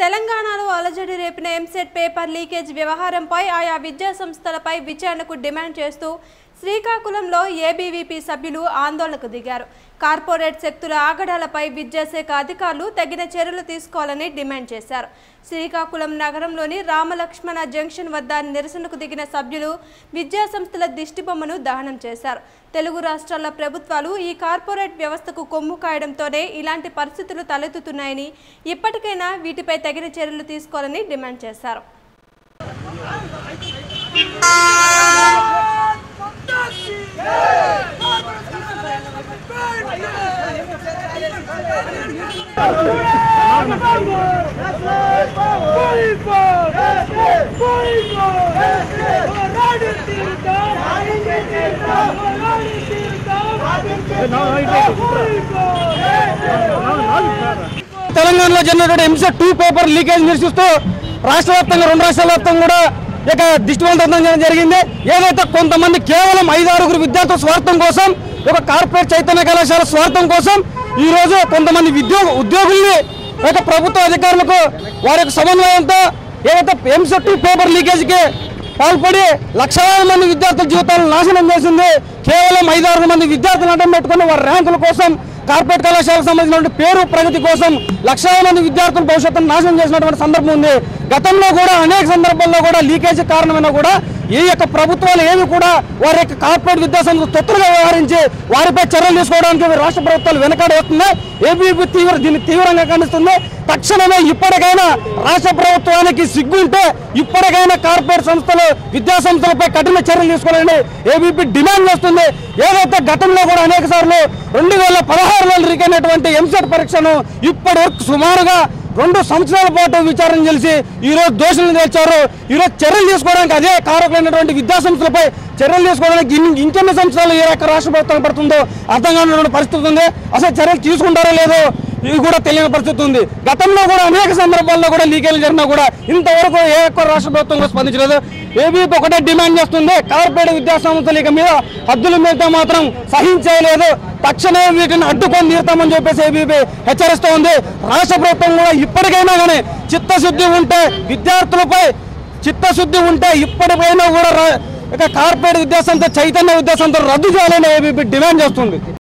తెలంగాణలో అలజడి రేపిన EAMCET paper leakage వ్యవహారంపై ఆయా విద్యా సంస్థలపై విచారణకు డిమాండ్ చేస్తూ శ్రీకాకుళంలో ఏబీవీపీ సభ్యులు ఆందోళనకు దిగారు కార్పొరేట్ శక్తుల ఆగడాలపై విద్యాశాఖ అధికారులు తగిన చర్యలు తీసుకోవాలని డిమాండ్ చేశారు శ్రీకాకుళం నగరంలోని రామలక్ష్మణ జంక్షన్ వద్ద నిరసనకు దిగిన సభ్యులు విద్యా సంస్థల దిష్టిబొమ్మను దహనం చేశారు తెలుగు రాష్ట్రాల ప్రభుత్వాలు ఈ కార్పొరేట్ వ్యవస్థకు కొమ్ము కాయడంతోనే ఇలాంటి పరిస్థితులు తలెత్తుతున్నాయని ఇప్పటికైనా వీటిపై తగిన చర్యలు తీసుకోవాలని డిమాండ్ చేశారు తెలంగాణలో జరిగినటువంటి ఎంసెట్ టూ పేపర్ లీకేజ్ నిరసిస్తూ రాష్ట్ర వ్యాప్తంగా రెండు రాష్ట్రాల వ్యాప్తంగా కూడా ఇక దిష్టివంతం చేయడం జరిగింది ఏదైతే కొంతమంది కేవలం ఐదు ఆరుగురు విద్యార్థుల స్వార్థం కోసం ఒక కార్పొరేట్ చైతన్య కళాశాల స్వార్థం కోసం ఈ రోజు కొంతమంది ఉద్యోగ ఉద్యోగుల్ని ఒక ప్రభుత్వ అధికారులకు వారి యొక్క సమన్వయంతో ఏదైతే ఎంసెట్ టూ పేపర్ లీకేజ్కి పాల్పడి లక్షలాది మంది విద్యార్థుల జీవితాలను నాశనం చేసింది కేవలం ఐదారు మంది విద్యార్థులను అడ్డం పెట్టుకుని వారి ర్యాంకుల కోసం కార్పొరేట్ కళాశాలకు సంబంధించినటువంటి పేరు ప్రగతి కోసం లక్షలాది మంది విద్యార్థుల భవిష్యత్తును నాశనం చేసినటువంటి సందర్భం ఉంది గతంలో కూడా అనేక సందర్భాల్లో కూడా లీకేజ్ కారణమైనా కూడా ఈ యొక్క ప్రభుత్వాలు ఏవి కూడా వారి యొక్క కార్పొరేట్ విద్యాసంస్థ తొత్తులుగా వ్యవహరించి వారిపై చర్యలు తీసుకోవడానికి రాష్ట్ర ప్రభుత్వాలు వెనకాడి వస్తున్నాయి ఏబీపీ తీవ్ర దీన్ని తీవ్రంగా ఖండిస్తుంది తక్షణమే ఇప్పటికైనా రాష్ట్ర ప్రభుత్వానికి సిగ్గుంటే ఇప్పటికైనా కార్పొరేట్ సంస్థలు విద్యా సంస్థలపై కఠిన చర్యలు తీసుకోవాలని ఏబీపీ డిమాండ్ చేస్తుంది ఏదైతే గతంలో కూడా అనేక సార్లు రెండు వేల పదహారులో రికైనటువంటి ఎంసెట్ పరీక్షను ఇప్పటి వరకు సుమారుగా రెండు సంవత్సరాల పాటు విచారణ చేసి ఈ రోజు దోషులను తెచ్చారు ఈ రోజు చర్యలు తీసుకోవడానికి అదే కారకులైనటువంటి విద్యా సంస్థలపై చర్యలు తీసుకోవడానికి ఇన్- ఇంకెన్ని సంవత్సరాలు ఏ రక రాష్ట్ర ప్రభుత్వం పడుతుందో అర్థం కానిటువంటి పరిస్థితి ఉంది అసలు చర్యలు తీసుకుంటారో లేదో ఇది కూడా తెలియని పరిస్థితి ఉంది గతంలో కూడా అనేక సందర్భాల్లో కూడా లీకేలు జరిగినా కూడా ఇంతవరకు ఏ ఒక్క రాష్ట్ర ప్రభుత్వం కూడా స్పందించలేదు ఏబీపీ ఒకటే డిమాండ్ చేస్తుంది కార్పొరేట్ విద్యా సంస్థలు ఇక మీద హద్దులు మీద మాత్రం సహించలేదు తక్షణమే వీటిని అడ్డుకొని తీరుతామని చెప్పేసి ఏబీపీ హెచ్చరిస్తూ ఉంది రాష్ట్ర ప్రభుత్వం కూడా ఇప్పటికైనా కానీ చిత్తశుద్ధి ఉంటే విద్యార్థులపై చిత్తశుద్ధి ఉంటే ఇప్పటికైనా కూడా రా- ఇక కార్పొరేట్ విద్యాసంస్థ చైతన్య విద్యాసంస్థ రద్దు చేయాలని ఏబీపీ డిమాండ్ చేస్తుంది